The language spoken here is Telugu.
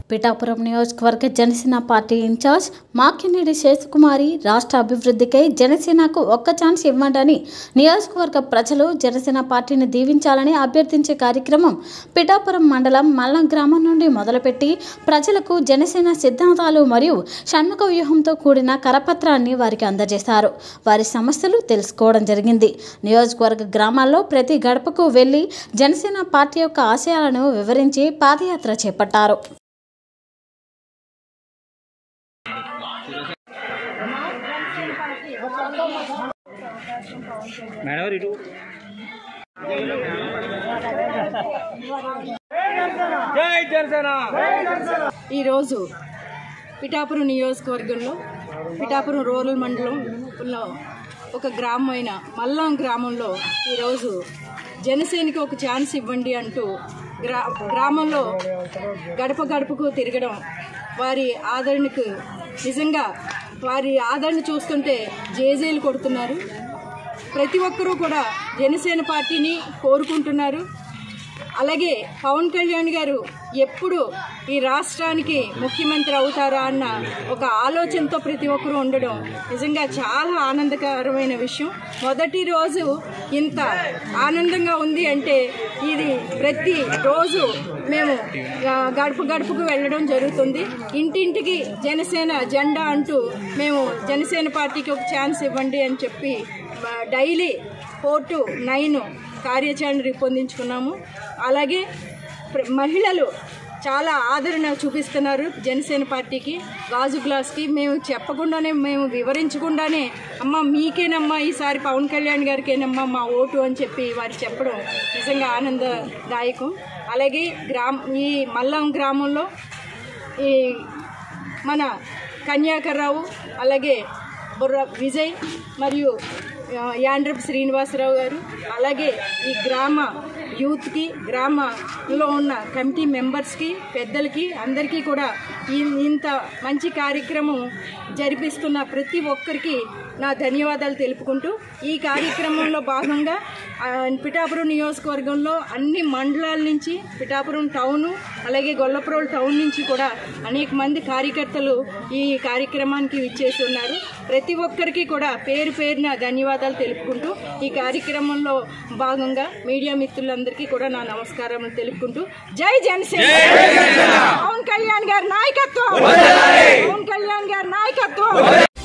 పిఠాపురం నియోజకవర్గ జనసేన పార్టీ ఇన్ఛార్జ్ మాకినేడి శేషకుమారి రాష్ట్ర అభివృద్ధికై జనసేనకు ఒక్క ఛాన్స్ ఇవ్వండి నియోజకవర్గ ప్రజలు జనసేన పార్టీని దీవించాలని అభ్యర్థించే కార్యక్రమం పిఠాపురం మండలం మల్లం గ్రామం నుండి మొదలుపెట్టి ప్రజలకు జనసేన సిద్ధాంతాలు మరియు షణ్ముఖ వ్యూహంతో కూడిన కరపత్రాన్ని వారికి అందజేశారు వారి సమస్యలు తెలుసుకోవడం జరిగింది నియోజకవర్గ గ్రామాల్లో ప్రతి గడపకు వెళ్లి జనసేన పార్టీ యొక్క ఆశయాలను వివరించి పాదయాత్ర చేపట్టారు మేడం గారు ఇటు జై జనసేన ఈరోజు పిఠాపురం నియోజకవర్గంలో పిఠాపురం రూరల్ మండలంలో ఒక గ్రామం అయిన మల్లాం గ్రామంలో ఈరోజు జనసేనకి ఒక ఛాన్స్ ఇవ్వండి అంటూ గ్రా గ్రామంలో గడప గడపకు తిరగడం వారి ఆదరణకు నిజంగా వారి ఆదరణ చూస్తుంటే జేజేలు కొడుతున్నారు ప్రతి ఒక్కరూ కూడా జనసేన పార్టీని కోరుకుంటున్నారు అలాగే పవన్ కళ్యాణ్ గారు ఎప్పుడు ఈ రాష్ట్రానికి ముఖ్యమంత్రి అవుతారా అన్న ఒక ఆలోచనతో ప్రతి ఒక్కరూ ఉండడం నిజంగా చాలా ఆనందకరమైన విషయం మొదటి రోజు ఇంత ఆనందంగా ఉంది అంటే ఇది ప్రతి రోజు మేము ఆ, గడప గడపకు వెళ్ళడం జరుగుతుంది ఇంటింటికి జనసేన జెండా అంటూ మేము జనసేన పార్టీకి ఒక ఛాన్స్ ఇవ్వండి అని చెప్పి ఆ, డైలీ ఫోర్ టు నైన్ కార్యాచరణ రూపొందించుకున్నాము అలాగే ప్ర- మహిళలు చాలా ఆదరణ చూపిస్తున్నారు జనసేన పార్టీకి గాజు గ్లాస్కి మేము చెప్పకుండానే మేము వివరించకుండానే అమ్మ మీకేనమ్మా ఈసారి పవన్ కళ్యాణ్ గారికేనమ్మా మా ఓటు అని చెప్పి వారు చెప్పడం నిజంగా ఆనందదాయకం అలాగే గ్రామ ఈ మల్లం గ్రామంలో ఈ మన కన్యాకర్రావు అలాగే బుర్ర విజయ్ మరియు ఆ, యాండ్రప్ శ్రీనివాసరావు గారు అలాగే ఈ గ్రామ యూత్కి గ్రామంలో ఉన్న కమిటీ మెంబర్స్కి పెద్దలకి అందరికీ కూడా ఈ- ఇంత మంచి కార్యక్రమం జరిపిస్తున్న ప్రతి ఒక్కరికి నా ధన్యవాదాలు తెలుపుకుంటూ ఈ కార్యక్రమంలో భాగంగా ఆ, పిఠాపురం నియోజకవర్గంలో అన్ని మండలాల నుంచి పిఠాపురం టౌను అలాగే గొల్లపురం టౌన్ నుంచి కూడా అనేక మంది కార్యకర్తలు ఈ కార్యక్రమానికి విచ్చేసి ఉన్నారు ప్రతి ఒక్కరికి కూడా పేరు పేరున ధన్యవాదాలు తెలుపుకుంటూ ఈ కార్యక్రమంలో భాగంగా మీడియా మిత్రులందరికీ కూడా నా నమస్కారం తెలుపుకుంటూ జై జనసేన పవన్ కళ్యాణ్ గారి నాయకత్వం పవన్ కళ్యాణ్ గారి నాయకత్వం